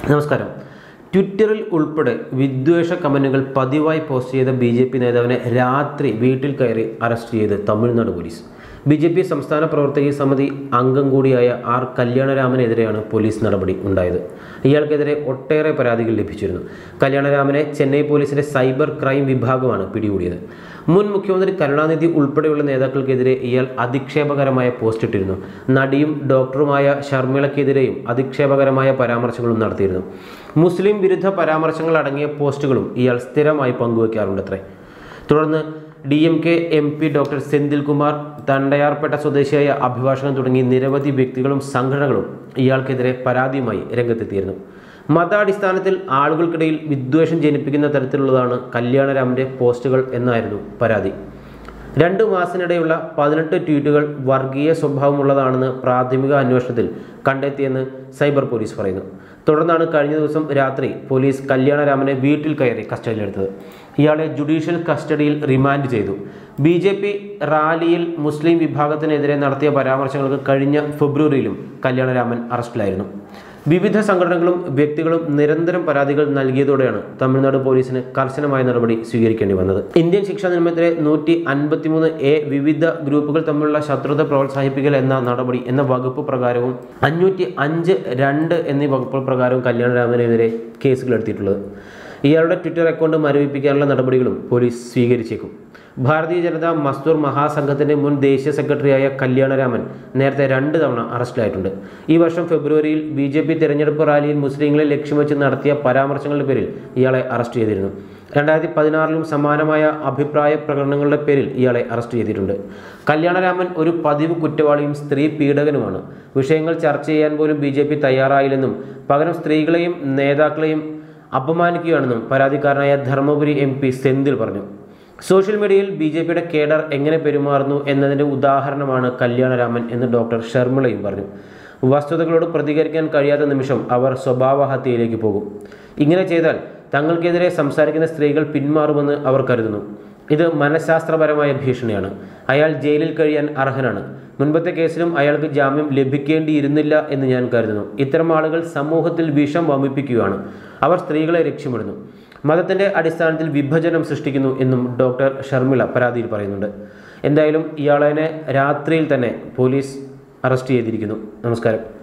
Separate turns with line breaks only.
നമസ്കാരം ട്വിറ്ററിൽ ഉൾപ്പെടെ വിദ്വേഷ കമന്റുകൾ പതിവായി പോസ്റ്റ് ചെയ്ത ബി ജെ പി നേതാവിനെ രാത്രി വീട്ടിൽ കയറി അറസ്റ്റ് ചെയ്ത് Tamilnadu police B J P സംസ്ഥാന പ്രവർത്തക സമിതി അംഗം കൂടിയായ ആർ കല്യാണരാമനെതിരെയാണ് പോലീസ് നടപടി ഉണ്ടായത് ഇയാൾക്കെതിരെ ഒട്ടേറെ പരാതികൾ ലഭിച്ചിരുന്നു കല്യാണരാമനെ ചെന്നൈ പോലീസിന്റെ സൈബർ ക്രൈം വിഭാഗമാണ് പിടികൂടിയത് മുൻ മുഖ്യമന്ത്രി കരുണാനിധി ഉൾപ്പെടെയുള്ള നേതാക്കൾക്കെതിരെ ഇയാൾ അധിക്ഷേപകരമായ പോസ്റ്റ് ഇട്ടിരുന്നു നടിയും ഡോക്ടറുമായ ഷർമിളയ്ക്കെതിരെയും അധിക്ഷേപകരമായ പരാമർശങ്ങളും നടത്തിയിരുന്നു മുസ്ലിം വിരുദ്ധ പരാമർശങ്ങൾ അടങ്ങിയ പോസ്റ്റുകളും ഇയാൾ സ്ഥിരമായി പങ്കുവയ്ക്കാറുണ്ടത്രേ തുടർന്ന് D M K M P doctor Senthilkumar Tondiarpet സ്വദേശിയായ അഭിഭാഷകൻ തുടങ്ങി നിരവധി വ്യക്തികളും സംഘടനകളും ഇയാൾക്കെതിരെ പരാതിയുമായി രംഗത്തെത്തിയിരുന്നു മതാടിസ്ഥാനത്തിൽ ആളുകൾക്കിടയിൽ വിദ്വേഷം ജനിപ്പിക്കുന്ന തരത്തിലുള്ളതാണ് കല്യാണരാമന്റെ പോസ്റ്റുകൾ എന്നായിരുന്നു പരാതി രണ്ട് മാസത്തിനിടെയുള്ള പതിനെട്ട് ട്വീറ്റുകൾ വർഗീയ സ്വഭാവമുള്ളതാണെന്ന് പ്രാഥമിക അന്വേഷണത്തിൽ കണ്ടെത്തിയെന്ന് സൈബർ പോലീസ് പറയുന്നു തുടർന്നാണ് കഴിഞ്ഞ ദിവസം രാത്രി പോലീസ് കല്യാണരാമനെ വീട്ടിൽ കയറി കസ്റ്റഡിയിലെടുത്തത് ഇയാളെ ജുഡീഷ്യൽ കസ്റ്റഡിയിൽ റിമാൻഡ് ചെയ്തു ബി ജെ പി റാലിയിൽ മുസ്ലിം വിഭാഗത്തിനെതിരെ നടത്തിയ പരാമർശങ്ങൾക്ക് കഴിഞ്ഞ ഫെബ്രുവരിയിലും കല്യാണരാമൻ അറസ്റ്റിലായിരുന്നു വിവിധ സംഘടനകളും വ്യക്തികളും നിരന്തരം പരാതികൾ നൽകിയതോടെയാണ് തമിഴ്നാട് പോലീസിന് കർശനമായ നടപടി സ്വീകരിക്കേണ്ടി വന്നത് ഇന്ത്യൻ ശിക്ഷാ നിയമത്തിലെ നൂറ്റി അൻപത്തിമൂന്ന് എ വിവിധ ഗ്രൂപ്പുകൾ തമ്മിലുള്ള ശത്രുത പ്രോത്സാഹിപ്പിക്കൽ എന്ന നടപടി എന്ന വകുപ്പ് പ്രകാരവും അഞ്ഞൂറ്റി അഞ്ച് രണ്ട് എന്നീ വകുപ്പ് പ്രകാരവും കല്യാണരാമനെതിരെ കേസുകൾ എടുത്തിട്ടുള്ളത് ഇയാളുടെ ട്വിറ്റർ അക്കൗണ്ട് മരവിപ്പിക്കാനുള്ള നടപടികളും പോലീസ് സ്വീകരിച്ചേക്കും ഭാരതീയ ജനതാ മസ്ദൂർ മഹാസംഘത്തിന്റെ മുൻ ദേശീയ സെക്രട്ടറിയായ കല്യാണരാമൻ നേരത്തെ രണ്ട് തവണ അറസ്റ്റിലായിട്ടുണ്ട് ഈ വർഷം ഫെബ്രുവരിയിൽ ബി ജെ പി തെരഞ്ഞെടുപ്പ് റാലിയിൽ മുസ്ലിങ്ങളെ ലക്ഷ്യം വെച്ച് നടത്തിയ പരാമർശങ്ങളുടെ പേരിൽ ഇയാളെ അറസ്റ്റ് ചെയ്തിരുന്നു രണ്ടായിരത്തി പതിനാറിലും സമാനമായ അഭിപ്രായ പ്രകടനങ്ങളുടെ പേരിൽ ഇയാളെ അറസ്റ്റ് ചെയ്തിട്ടുണ്ട് കല്യാണരാമൻ ഒരു പതിവ് കുറ്റവാളിയും സ്ത്രീ പീഡകനുമാണ് വിഷയങ്ങൾ ചർച്ച ചെയ്യാൻ പോലും ബി ജെ പി തയ്യാറായില്ലെന്നും പകരം സ്ത്രീകളെയും നേതാക്കളെയും അപമാനിക്കുകയാണെന്നും പരാതിക്കാരനായ ധർമ്മപുരി എം പി സെന്തിൽ പറഞ്ഞു സോഷ്യൽ മീഡിയയിൽ ബി ജെ പിയുടെ കേഡർ എങ്ങനെ പെരുമാറുന്നു എന്നതിൻ്റെ ഉദാഹരണമാണ് കല്യാണരാമൻ എന്ന് ഡോക്ടർ ഷർമിളയും പറഞ്ഞു വസ്തുതകളോട് പ്രതികരിക്കാൻ കഴിയാത്ത നിമിഷം അവർ സ്വഭാവഹത്യയിലേക്ക് പോകും ഇങ്ങനെ ചെയ്താൽ തങ്ങൾക്കെതിരെ സംസാരിക്കുന്ന സ്ത്രീകൾ പിന്മാറുമെന്ന് അവർ കരുതുന്നു ഇത് മനഃശാസ്ത്രപരമായ ഭീഷണിയാണ് അയാൾ ജയിലിൽ കഴിയാൻ അർഹനാണ് മുൻപത്തെ കേസിലും അയാൾക്ക് ജാമ്യം ലഭിക്കേണ്ടിയിരുന്നില്ല എന്ന് ഞാൻ കരുതുന്നു ഇത്തരം ആളുകൾ സമൂഹത്തിൽ വിഷം വമിപ്പിക്കുകയാണ് അവർ സ്ത്രീകളെ ലക്ഷ്യമിടുന്നു മതത്തിന്റെ അടിസ്ഥാനത്തിൽ വിഭജനം സൃഷ്ടിക്കുന്നു എന്നും ഡോക്ടർ ഷർമിള പരാതിയിൽ പറയുന്നുണ്ട് എന്തായാലും ഇയാളെ രാത്രിയിൽ തന്നെ പോലീസ് അറസ്റ്റ് ചെയ്തിരിക്കുന്നു നമസ്കാരം